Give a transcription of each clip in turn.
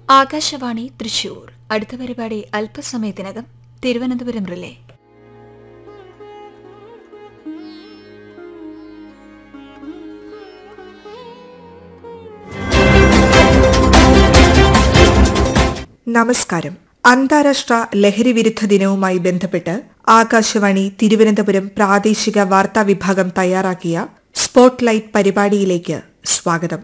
ആകാശവാണി തൃശൂർ അടുത്ത പരിപാടി അല്പസമയത്തിനകം തിരുവനന്തപുരം റിലേ നമസ്കാരം അന്താരാഷ്ട്ര ലഹരി വിരുദ്ധ ദിനവുമായി ബന്ധപ്പെട്ട് ആകാശവാണി തിരുവനന്തപുരം പ്രാദേശിക വാർത്താ വിഭാഗം തയ്യാറാക്കിയ സ്പോട്ട്ലൈറ്റ് പരിപാടിയിലേക്ക് സ്വാഗതം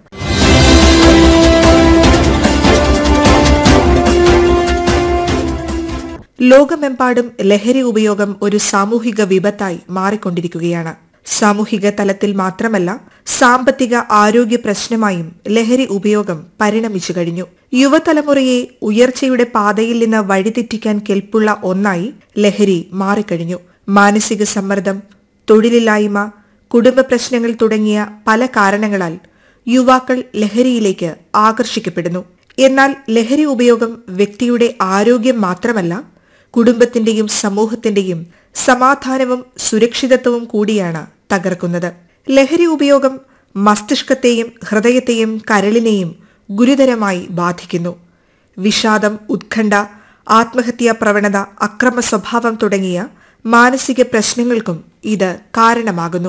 ലോകമെമ്പാടും ലഹരി ഉപയോഗം ഒരു സാമൂഹിക വിപത്തായി മാറിക്കൊണ്ടിരിക്കുകയാണ് സാമൂഹിക തലത്തിൽ മാത്രമല്ല സാമ്പത്തിക ആരോഗ്യ പ്രശ്നമായും ലഹരി ഉപയോഗം പരിണമിച്ചു കഴിഞ്ഞു യുവതലമുറയെ ഉയർച്ചയുടെ പാതയിൽ നിന്ന് വഴിതെറ്റിക്കാൻ കെൽപ്പുള്ള ഒന്നായി ലഹരി മാറിക്കഴിഞ്ഞു മാനസിക സമ്മർദ്ദം തൊഴിലില്ലായ്മ കുടുംബ പ്രശ്നങ്ങൾ തുടങ്ങിയ പല കാരണങ്ങളാൽ യുവാക്കൾ ലഹരിയിലേക്ക് ആകർഷിക്കപ്പെടുന്നു എന്നാൽ ലഹരി ഉപയോഗം വ്യക്തിയുടെ ആരോഗ്യം മാത്രമല്ല കുടുംബത്തിന്റെയും സമൂഹത്തിന്റെയും സമാധാനവും സുരക്ഷിതത്വവും കൂടിയാണ് തകർക്കുന്നത് ലഹരി ഉപയോഗം മസ്തിഷ്കത്തെയും ഹൃദയത്തെയും കരളിനെയും ഗുരുതരമായി ബാധിക്കുന്നു വിഷാദം ഉത്കണ്ഠ ആത്മഹത്യാ പ്രവണത അക്രമ സ്വഭാവം തുടങ്ങിയ മാനസിക പ്രശ്നങ്ങൾക്കും ഇത് കാരണമാകുന്നു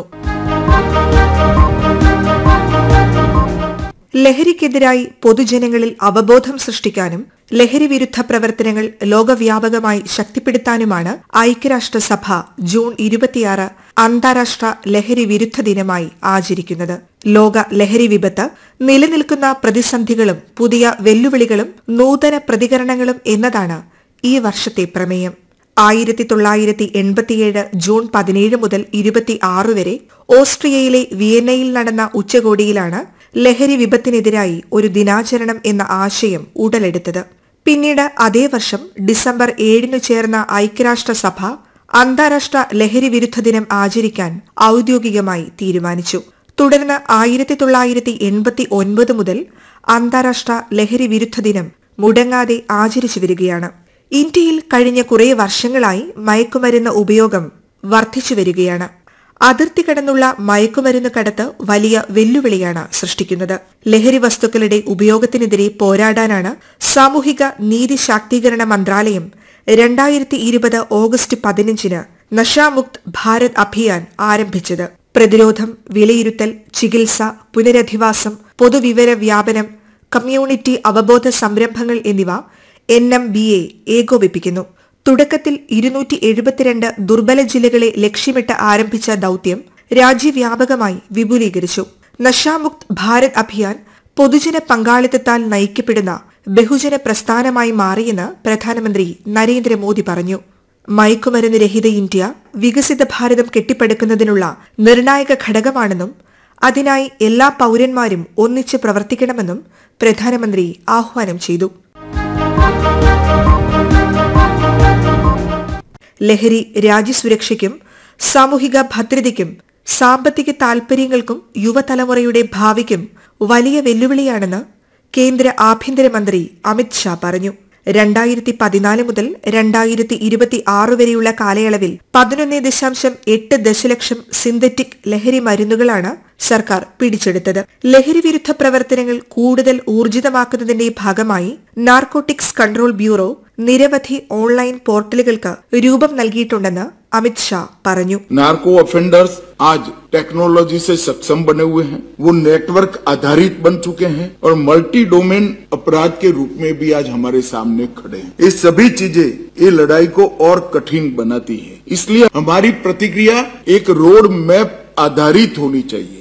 ലഹരിക്കെതിരായി പൊതുജനങ്ങളിൽ അവബോധം സൃഷ്ടിക്കാനും ലഹരി വിരുദ്ധ പ്രവർത്തനങ്ങൾ ലോകവ്യാപകമായി ശക്തിപ്പെടുത്താനുമാണ് ഐക്യരാഷ്ട്രസഭ ജൂൺ ഇരുപത്തിയാറ് അന്താരാഷ്ട്ര ലഹരി വിരുദ്ധ ദിനമായി ആചരിക്കുന്നത് ലോക ലഹരി വിപത്ത് നിലനിൽക്കുന്ന പ്രതിസന്ധികളും പുതിയ വെല്ലുവിളികളും നൂതന പ്രതികരണങ്ങളും എന്നതാണ് ഈ വർഷത്തെ പ്രമേയം ആയിരത്തി തൊള്ളായിരത്തി എൺപത്തിയേഴ് ജൂൺ പതിനേഴ് മുതൽ ഇരുപത്തി ആറ് വരെ ഓസ്ട്രിയയിലെ വിയന്നയിൽ നടന്ന ഉച്ചകോടിയിലാണ് ലഹരി വിപത്തിനെതിരായി ഒരു ദിനാചരണം എന്ന ആശയം ഉടലെടുത്തത് പിന്നീട് അതേ വർഷം ഡിസംബർ ഏഴിനു ചേർന്ന ഐക്യരാഷ്ട്രസഭ അന്താരാഷ്ട്ര ലഹരി വിരുദ്ധ ദിനം ആചരിക്കാൻ ഔദ്യോഗികമായി തീരുമാനിച്ചു തുടർന്ന് ആയിരത്തി തൊള്ളായിരത്തി എൺപത്തി ഒൻപത് മുതൽ അന്താരാഷ്ട്ര ലഹരി വിരുദ്ധ ദിനം മുടങ്ങാതെ ആചരിച്ചു വരികയാണ് ഇന്ത്യയിൽ കഴിഞ്ഞ കുറേ വർഷങ്ങളായി മയക്കുമരുന്ന് ഉപയോഗം വർദ്ധിച്ചു വരികയാണ് അതിർത്തി കടന്നുള്ള മയക്കുമരുന്ന് കടത്ത് വലിയ വെല്ലുവിളിയാണ് സൃഷ്ടിക്കുന്നത് ലഹരി വസ്തുക്കളുടെ ഉപയോഗത്തിനെതിരെ പോരാടാനാണ് സാമൂഹിക നീതി ശാക്തീകരണ മന്ത്രാലയം രണ്ടായിരത്തി ഇരുപത് ഓഗസ്റ്റ് പതിനഞ്ചിന് നഷാമുക്ത് ഭാരത് അഭിയാൻ ആരംഭിച്ചത് പ്രതിരോധം വിലയിരുത്തൽ ചികിത്സ പുനരധിവാസം പൊതുവിവര വ്യാപനം കമ്മ്യൂണിറ്റി അവബോധ സംരംഭങ്ങൾ എന്നിവ എൻ എം ബി എ ഏകോപിപ്പിക്കുന്നു തുടക്കത്തിൽ ഇരുന്നൂറ്റി എഴുപത്തിരണ്ട് ദുർബല ജില്ലകളെ ലക്ഷ്യമിട്ട് ആരംഭിച്ച ദൌത്യം രാജ്യവ്യാപകമായി വിപുലീകരിച്ചു നഷാമുക്ത് ഭാരത് അഭിയാൻ പൊതുജന പങ്കാളിത്തത്താൽ നയിക്കപ്പെടുന്ന ബഹുജന പ്രസ്ഥാനമായി മാറിയെന്ന് പ്രധാനമന്ത്രി നരേന്ദ്രമോദി പറഞ്ഞു മയക്കുമരുന്ന് രഹിത ഇന്ത്യ വികസിത ഭാരതം കെട്ടിപ്പടുക്കുന്നതിനുള്ള നിർണായക ഘടകമാണെന്നും അതിനായി എല്ലാ പൌരന്മാരും ഒന്നിച്ച് പ്രവർത്തിക്കണമെന്നും പ്രധാനമന്ത്രി ആഹ്വാനം ചെയ്തു ലഹരി രാജ്യസുരക്ഷയ്ക്കും സാമൂഹിക ഭദ്രതയ്ക്കും സാമ്പത്തിക താൽപര്യങ്ങൾക്കും യുവതലമുറയുടെ ഭാവിക്കും വലിയ വെല്ലുവിളിയാണെന്ന് കേന്ദ്ര ആഭ്യന്തരമന്ത്രി അമിത് ഷാ പറഞ്ഞു രണ്ടായിരത്തി പതിനാല് മുതൽ രണ്ടായിരത്തി ഇരുപത്തി ആറ് വരെയുള്ള കാലയളവിൽ പതിനൊന്ന് ദശാംശം എട്ട് ദശലക്ഷം സിന്തറ്റിക് ലഹരി മരുന്നുകളാണ് സർക്കാർ പിടിച്ചെടുത്തത് ലഹരി വിരുദ്ധ പ്രവർത്തനങ്ങൾ കൂടുതൽ ഊർജിതമാക്കുന്നതിന്റെ ഭാഗമായി നാർക്കോട്ടിക്സ് കൺട്രോൾ ബ്യൂറോ നിരവധി ഓൺലൈൻ പോർട്ടലുകൾക്ക് രൂപം നൽകിയിട്ടുണ്ടെന്ന് अमित शाह പറഞ്ഞു नार्को ऑफेंडर्स आज टेक्नोलॉजी से सक्षम बने हुए हैं वो नेटवर्क आधारित बन चुके हैं और मल्टी डोमेन अपराध के रूप में भी आज हमारे सामने खड़े हैं ये सभी चीजें ये लड़ाई को और कठिन बनाती है इसलिए हमारी प्रतिक्रिया एक रोड मैप आधारित होनी चाहिए